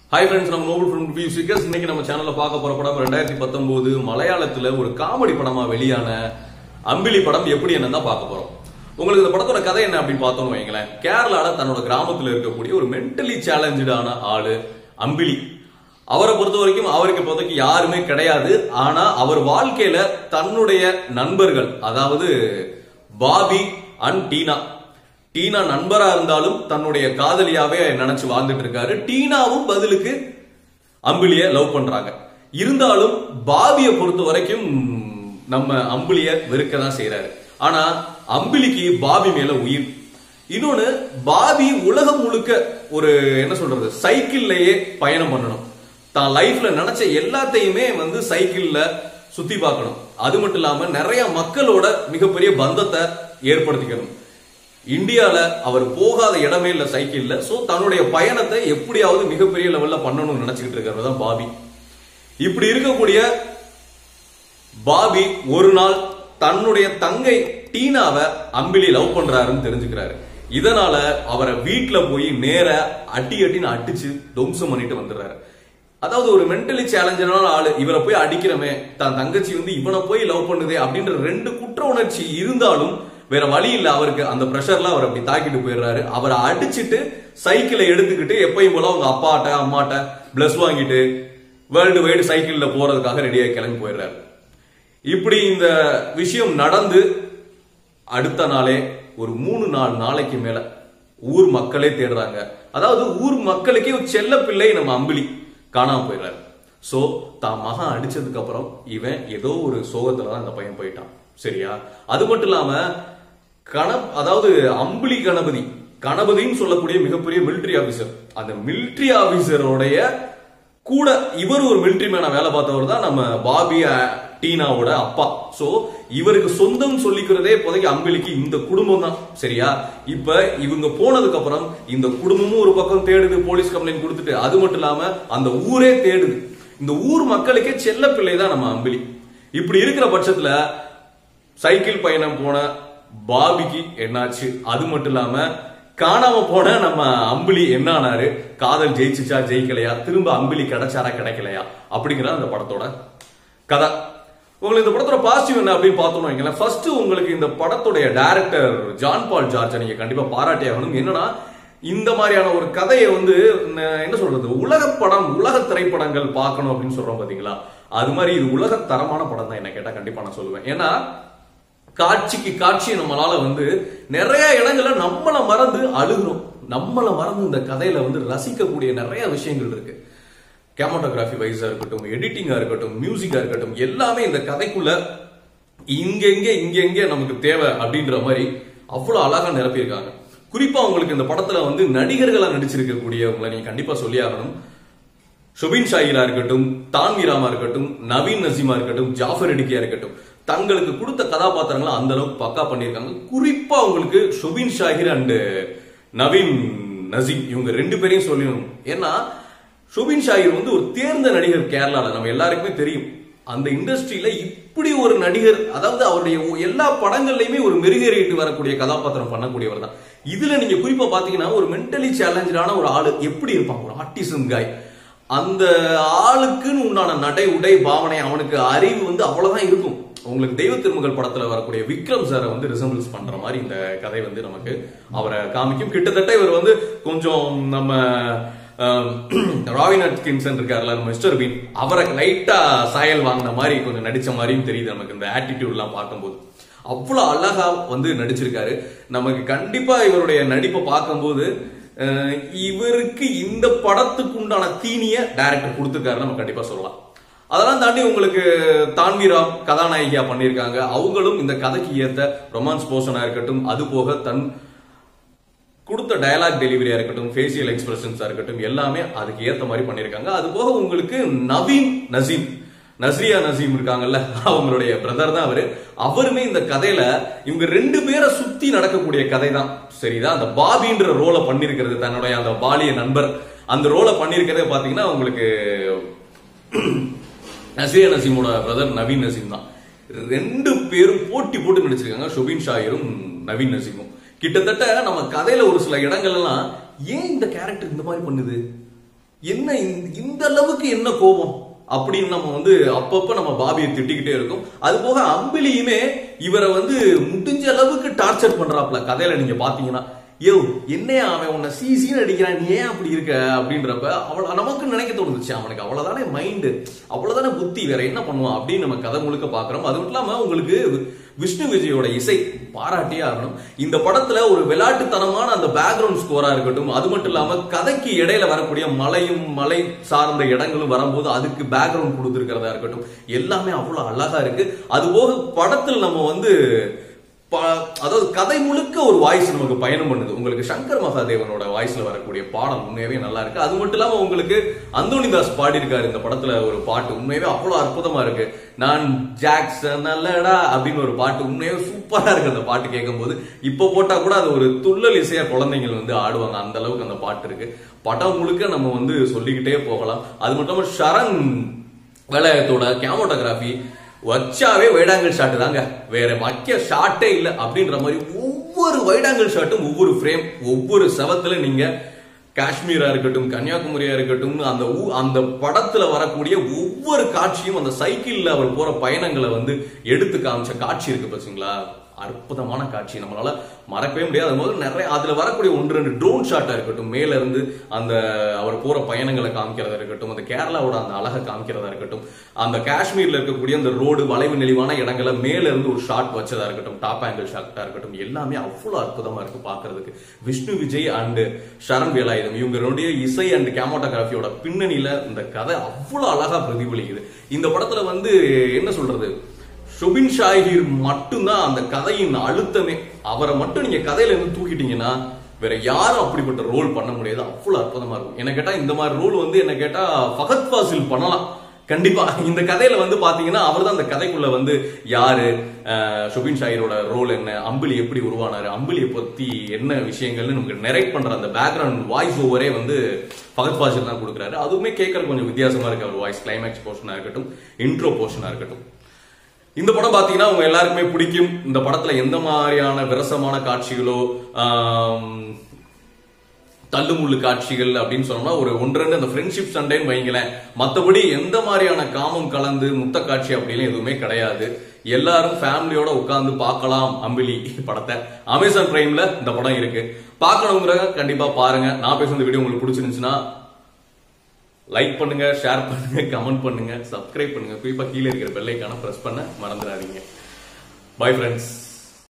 hi friends நம்ம noble film review seekers இன்னைக்கு நம்ம சேனல்ல பார்க்க போற படம் ரெண்டாயிரத்தி பத்தொன்பது மலையாளத்துல ஒரு காமெடி படமா வெளியான அம்பிலி படம் எப்படி என்னன்னு தான் பார்க்க போறோம் உங்களுக்கு இந்த படத்தோட கதை என்ன அப்படின்னு பார்த்தோம்னு வைங்களேன் கேரளால தன்னோட கிராமத்துல இருக்கக்கூடிய ஒரு மென்டலி சேலஞ்சடான ஆளு அம்பிலி அவரை பொறுத்த வரைக்கும் அவருக்கு இப்போதைக்கு யாருமே கிடையாது ஆனா அவர் வாழ்க்கையில தன்னுடைய நண்பர்கள் அதாவது பாபி அண்ட் டீனா டீனா நண்பரா இருந்தாலும் தன்னுடைய காதலியாவே நினைச்சு வாழ்ந்துட்டு இருக்காரு டீனாவும் பதிலுக்கு அம்பிலிய லவ் பண்றாங்க இருந்தாலும் பாபியை பொறுத்த வரைக்கும் நம்ம அம்பிலிய வெறுக்க தான் செய்யறாரு ஆனா அம்பிலிக்கு பாபி மேல உயிர் இன்னொன்னு பாபி உலகம் முழுக்க ஒரு என்ன சொல்றது சைக்கிள்லயே பயணம் பண்ணணும் தான் லைஃப்ல நினைச்ச எல்லாத்தையுமே வந்து சைக்கிள்ல சுத்தி பார்க்கணும் அது மட்டும் இல்லாம நிறைய மக்களோட மிகப்பெரிய பந்தத்தை ஏற்படுத்திக்கணும் இந்தியால அவர் போகாத இடமே இல்ல சைக்கிள்ல சோ தன்னுடைய பயணத்தை எப்படியாவது மிகப்பெரிய லெவல்ல பண்ணணும்னு நினைச்சுக்கிட்டு இருக்கிறது தான் பாபி இப்படி இருக்கக்கூடிய பாபி ஒரு நாள் தன்னுடைய தங்கை டீனாவை அம்பிலி லவ் பண்றாருன்னு தெரிஞ்சுக்கிறாரு இதனால அவரை வீட்டுல போய் நேர அடி அடின்னு அடிச்சு துவம்சம் பண்ணிட்டு வந்துடுறாரு அதாவது ஒரு மென்டலி சேலஞ்சரான ஆளு இவரை போய் அடிக்கிறமே தான் தங்கச்சி வந்து இவனை போய் லவ் பண்ணுதே அப்படின்ற ரெண்டு குற்ற உணர்ச்சி இருந்தாலும் வேற வழி இல்ல அவருக்கு அந்த பிரஷர்ல அவர் அப்படி தாக்கிட்டு போயிடுறாரு அவரை அடிச்சிட்டு சைக்கிளை எடுத்துக்கிட்டு எப்பயும் போல அவங்க அப்பாட்ட அம்மாட்ட பிளஸ் வாங்கிட்டு வேர்ல்டு வைடு சைக்கிள்ல போறதுக்காக ரெடியா கிளம்பி போயிடுறாரு இப்படி இந்த விஷயம் நடந்து அடுத்த நாளே ஒரு மூணு நாலு நாளைக்கு மேல ஊர் மக்களே தேடுறாங்க அதாவது ஊர் மக்களுக்கே ஒரு செல்ல பிள்ளை நம்ம அம்பிலி காணாம போயிடுறாரு சோ தான் மகன் அடிச்சதுக்கு அப்புறம் இவன் ஏதோ ஒரு சோகத்துல தான் அந்த பையன் போயிட்டான் சரியா அது மட்டும் இல்லாம கண அதாவது அம்பிலி கணபதி கணபதின்னு சொல்லக்கூடிய மிகப்பெரிய மிலிட்டரி ஆபீசர் அந்த மிலிட்டரி ஆபீசருடைய கூட இவர் ஒரு மிலிட்டரி மேனா வேலை பார்த்தவர் தான் நம்ம பாபி அஹ், டீனாவோட அப்பா சோ இவருக்கு சொந்தம் சொல்லிக்கிறதே இப்போதைக்கு அம்பிலிக்கு இந்த குடும்பம் தான் சரியா இப்ப இவங்க போனதுக்கு அப்புறம் இந்த குடும்பமும் ஒரு பக்கம் தேடுது போலீஸ் கம்ப்ளைண்ட் கொடுத்துட்டு அது மட்டும் இல்லாம அந்த ஊரே தேடுது இந்த ஊர் மக்களுக்கே செல்ல பிள்ளை தான் நம்ம அம்பிலி இப்படி இருக்கிற பட்சத்துல சைக்கிள் பயணம் போன பாபிக்கு என்னாச்சு அது மட்டும் இல்லாம காணாம போன நம்ம அம்பிலி என்ன ஆனாரு காதல் ஜெயிச்சுச்சா ஜெயிக்கலையா திரும்ப அம்பிலி கிடைச்சாரா கிடைக்கலையா அப்படிங்கிற அந்த படத்தோட கதை உங்களுக்கு இந்த படத்தோட பாசிட்டிவ் என்ன அப்படின்னு பார்த்தோம்னு வைங்களேன் ஃபர்ஸ்ட் உங்களுக்கு இந்த படத்துடைய டைரக்டர் ஜான் பால் ஜார்ஜை நீங்க கண்டிப்பா பாராட்டி ஆகணும் என்னன்னா இந்த மாதிரியான ஒரு கதையை வந்து ந- என்ன சொல்றது உலக படம் உலக திரைப்படங்கள் பார்க்கணும் அப்படின்னு சொல்றோம் பாத்தீங்களா அது மாதிரி இது உலக தரமான படம் தான் என்ன கேட்டா கண்டிப்பா நான் சொல்லுவேன் ஏன்னா காட்சிக்கு காட்சி நம்மளால வந்து நிறைய இடங்கள்ல நம்மள மறந்து அழுகிறோம் நம்மள மறந்து இந்த கதையில வந்து ரசிக்கக்கூடிய நிறைய விஷயங்கள் இருக்கு கேமட்டோகிராஃபி வைஸா இருக்கட்டும் எடிட்டிங்கா இருக்கட்டும் மியூசிக்கா இருக்கட்டும் எல்லாமே இந்த கதைக்குள்ள இங்கெங்க இங்கெங்க நமக்கு தேவை அப்படின்ற மாதிரி அவ்வளவு அழகா நிரப்பியிருக்காங்க குறிப்பா உங்களுக்கு இந்த படத்துல வந்து நடிகர்களா நடிச்சிருக்கக்கூடியவங்களை நீங்க கண்டிப்பா சொல்லி ஆகணும் ஷொபின் ஷாகிரா இருக்கட்டும் தான்வீராமா இருக்கட்டும் நவீன் நசீமா இருக்கட்டும் ஜாஃபர் இடுக்கியா இருக்கட்டும் தங்களுக்கு கொடுத்த கதாபாத்திரங்களை அந்த அளவுக்கு பக்கா பண்ணியிருக்காங்க குறிப்பா உங்களுக்கு ஷொபின் ஷாகிர் அண்ட் நவீன் நசீம் இவங்க ரெண்டு பேரையும் சொல்லணும் ஏன்னா ஷொபின் ஷாகிர் வந்து ஒரு தேர்ந்த நடிகர் கேரளால நம்ம எல்லாருக்குமே தெரியும் அந்த இண்டஸ்ட்ரியில இப்படி ஒரு நடிகர் அதாவது அவருடைய எல்லா படங்கள்லயுமே ஒரு மெருகேறிட்டு வரக்கூடிய கதாபாத்திரம் பண்ணக்கூடியவர் தான் இதுல நீங்க குறிப்பா பாத்தீங்கன்னா ஒரு மென்டலி சேலஞ்சான ஒரு ஆளு எப்படி இருப்பாங்க ஒரு ஆர்டிசம் காய் அந்த ஆளுக்குன்னு உண்டான நடை உடை பாவனை அவனுக்கு அறிவு வந்து அவ்வளவுதான் இருக்கும் உங்களுக்கு தெய்வ திருமகள் படத்துல வரக்கூடிய விக்ரம் சாரை வந்து ரிசம்பிள்ஸ் பண்ற மாதிரி இந்த கதை வந்து நமக்கு அவரை காமிக்கும் கிட்டத்தட்ட இவர் வந்து கொஞ்சம் நம்ம ராவின் அட்கின்சன் இருக்காருல நம்ம மிஸ்டர் பீன் அவரை லைட்டா சாயல் வாங்கின மாதிரி கொஞ்சம் நடிச்ச மாதிரியும் தெரியுது நமக்கு இந்த ஆட்டிடியூட் எல்லாம் பார்க்கும்போது அவ்வளவு அழகா வந்து நடிச்சிருக்காரு நமக்கு கண்டிப்பா இவருடைய நடிப்பை பார்க்கும்போது அஹ், இவருக்கு இந்த படத்துக்கு உண்டான தீனிய டைரக்டர் கொடுத்துருக்காரு நம்ம கண்டிப்பா சொல்லலாம் அதெல்லாம் தாண்டி உங்களுக்கு தான்வீராம் கதாநாயகியா பண்ணியிருக்காங்க அவங்களும் இந்த கதைக்கு ஏத்த ரொமான்ஸ் போர்ஷனா இருக்கட்டும் அது போக தன் கொடுத்த டயலாக் டெலிவரியா இருக்கட்டும் ஃபேசியல் எக்ஸ்பிரஷன்ஸா இருக்கட்டும் எல்லாமே அதுக்கு ஏத்த மாதிரி பண்ணிருக்காங்க அது போக உங்களுக்கு நவீன் நசீம் நஸ்ரியா நசீம் இருக்காங்கல்ல அவங்களுடைய பிரதர் தான் அவரு அவருமே இந்த கதையில இவங்க ரெண்டு பேரை சுத்தி நடக்கக்கூடிய கதை தான் சரிதான் அந்த பாபின்ற ரோலை பண்ணிருக்கிறது தன்னுடைய அந்த பாலிய நண்பர் அந்த ரோலை பண்ணிருக்கிறதே பாத்தீங்கன்னா உங்களுக்கு நஸ்ரியா நசீமோட பிரதர் நவீன் நசீம் தான் ரெண்டு பேரும் போட்டி போட்டு நடிச்சிருக்காங்க ஷொபின் ஷாயரும் நவீன் நசீமும் கிட்டத்தட்ட நம்ம கதையில ஒரு சில இடங்கள் எல்லாம் ஏன் இந்த கேரக்டர் இந்த மாதிரி பண்ணுது என்ன இந்த- இந்த அளவுக்கு என்ன கோபம் அப்படின்னு நம்ம வந்து அப்பப்ப நம்ம பாபியை திட்டிக்கிட்டே இருக்கும் அது போக அம்பிலியுமே இவரை வந்து முடிஞ்ச அளவுக்கு டார்ச்சர் பண்றாப்ல கதையில நீங்க பாத்தீங்கன்னா யோ என்னையா அவன் உன்னை சீ சீன் அடிக்கிறான் நீ ஏன் அப்படி இருக்க அப்படின்றப்ப அவள நமக்கு நினைக்க தோணுச்சு அவனுக்கு அவ்வளவுதானே மைண்டு அவ்வளவுதானே புத்தி வேற என்ன பண்ணுவான் அப்படின்னு நம்ம கதை முழுக்க பாக்குறோம் அது மட்டும் இல்லாம உங்களுக்கு விஷ்ணு விஜயோட இசை பாராட்டியே ஆகணும் இந்த படத்துல ஒரு விளையாட்டுத்தனமான அந்த பேக்ரவுண்ட் ஸ்கோரா இருக்கட்டும் அது மட்டும் இல்லாம கதைக்கு இடையில வரக்கூடிய மலையும் மலை சார்ந்த இடங்களும் வரும்போது அதுக்கு பேக்ரவுண்ட் கொடுத்துருக்கிறதா இருக்கட்டும் எல்லாமே அவ்வளவு அழகா இருக்கு அது போக படத்தில் நம்ம வந்து ப- அதாவது கதை முழுக்க ஒரு வாய்ஸ் நமக்கு பயணம் பண்ணுது உங்களுக்கு சங்கர் மகாதேவனோட வாய்ஸ்ல வரக்கூடிய பாடம் உண்மையாவே நல்லா இருக்கு அது மட்டும் இல்லாம உங்களுக்கு அந்தோனிதாஸ் பாடியிருக்காரு இந்த படத்துல ஒரு பாட்டு உண்மையாவே அவ்வளவு அற்புதமா இருக்கு நான் ஜாக்சன் நல்லடா அப்படின்னு ஒரு பாட்டு உண்மையாவே சூப்பரா இருக்கு அந்த பாட்டு கேட்கும்போது இப்ப போட்டா கூட அது ஒரு துள்ளல் இசையா குழந்தைகள் வந்து ஆடுவாங்க அந்த அளவுக்கு அந்த பாட்டு இருக்கு படம் முழுக்க நம்ம வந்து சொல்லிக்கிட்டே போகலாம் அது மட்டும் இல்லாம சரண் வேலையத்தோட கேமோட்டோகிராஃபி வச்சாவே வைடாங்கல் ஷாட் தாங்க வேற வைக்க ஷாட்டே இல்ல அப்படின்ற மாதிரி ஒவ்வொரு வைடாங்கல் ஷாட்டும் ஒவ்வொரு ஃப்ரேம் ஒவ்வொரு செவத்துல நீங்க காஷ்மீரா இருக்கட்டும் கன்னியாகுமரியா இருக்கட்டும் அந்த ஊ- அந்த படத்துல வரக்கூடிய ஒவ்வொரு காட்சியும் அந்த சைக்கிள்ல அவர் போற பயணங்களை வந்து எடுத்து காமிச்ச காட்சி இருக்கு பாத்தீங்களா அற்புதமான காட்சி நம்மளால மறக்கவே முடியாது அது முதல்ல நிறைய அதுல வரக்கூடிய ஒன்று ரெண்டு ட்ரோன் ஷாட்டா இருக்கட்டும் மேல இருந்து அந்த அவர் போற பயணங்களை காமிக்கிறதா இருக்கட்டும் அந்த கேரளாவோட அந்த அழகை காமிக்கிறதா இருக்கட்டும் அந்த காஷ்மீர்ல இருக்கக்கூடிய அந்த ரோடு வளைவு நெளிவான இடங்களை மேல இருந்து ஒரு ஷாட் வச்சதா இருக்கட்டும் டாப் ஆங்கிள் ஷாட்டா இருக்கட்டும் எல்லாமே அவ்வளவு அற்புதமா இருக்கு பாக்குறதுக்கு விஷ்ணு விஜய் அண்ட் சரண் வேலாயுதம் இவங்களுடைய இசை அண்ட் கேமோட்டோகிராஃபியோட பின்னணியில இந்த கதை அவ்வளவு அழகா பிரதிபலிக்குது இந்த படத்துல வந்து என்ன சொல்றது சுபின் ஷாஹிர் மட்டும்தான் அந்த கதையின் அழுத்தமே அவரை மட்டும் நீங்க கதையில இருந்து தூக்கிட்டீங்கன்னா வேற யாரும் அப்படிப்பட்ட ரோல் பண்ண முடியாது அவ்வளவு அற்புதமா இருக்கும் என்ன கேட்டா இந்த மாதிரி ரோல் வந்து என்ன கேட்டா ஃபகத் ஃபாசில் பண்ணலாம் கண்டிப்பா இந்த கதையில வந்து பாத்தீங்கன்னா அவர் தான் அந்த கதைக்குள்ள வந்து யாரு அஹ், சுபின் ஷாஹிரோட ரோல் என்ன அம்பிலி எப்படி உருவானாரு அம்பிலியை பத்தி என்ன விஷயங்கள்னு நமக்கு நெரேட் பண்ற அந்த பேக்ரவுண்ட் வாய்ஸ் ஓவரே வந்து ஃபகத் ஃபாசில் தான் கொடுக்குறாரு அதுவுமே கேட்கற கொஞ்சம் வித்தியாசமா இருக்கு அவர் வாய்ஸ் கிளைமேக்ஸ் போர்ஷனா இருக்கட்டும் இன்ட்ரோ போர்ஷனா இருக்கட்டும் இந்த படம் பாத்தீங்கன்னா உங்க எல்லாருக்குமே பிடிக்கும் இந்த படத்துல எந்த மாதிரியான விரசமான காட்சிகளோ ஆம், தள்ளுமுள்ளு காட்சிகள் அப்படின்னு சொன்னோம்னா ஒரு ஒன்று ரெண்டு அந்த ஃப்ரெண்ட்ஷிப் சண்டைன்னு வைங்களேன் மத்தபடி எந்த மாதிரியான காமம் கலந்து முத்த காட்சி அப்படின்னு எதுவுமே கிடையாது எல்லாரும் ஃபேமிலியோட உட்கார்ந்து பார்க்கலாம் அம்பிலி படத்தை அமேசான் பிரைம்ல இந்த படம் இருக்கு பார்க்கணுங்கிற கண்டிப்பா பாருங்க நான் பேசுற இந்த வீடியோ உங்களுக்கு பிடிச்சிருந்துச்சுன்னா லைக் பண்ணுங்க ஷேர் பண்ணுங்க கமெண்ட் பண்ணுங்க சப்ஸ்கிரைப் பண்ணுங்க குறிப்பா கீழே இருக்கிற பெல் ஐக்கான பிரஸ் பண்ண மறந்துடாதீங்க பை ஃப்ரெண்ட்ஸ்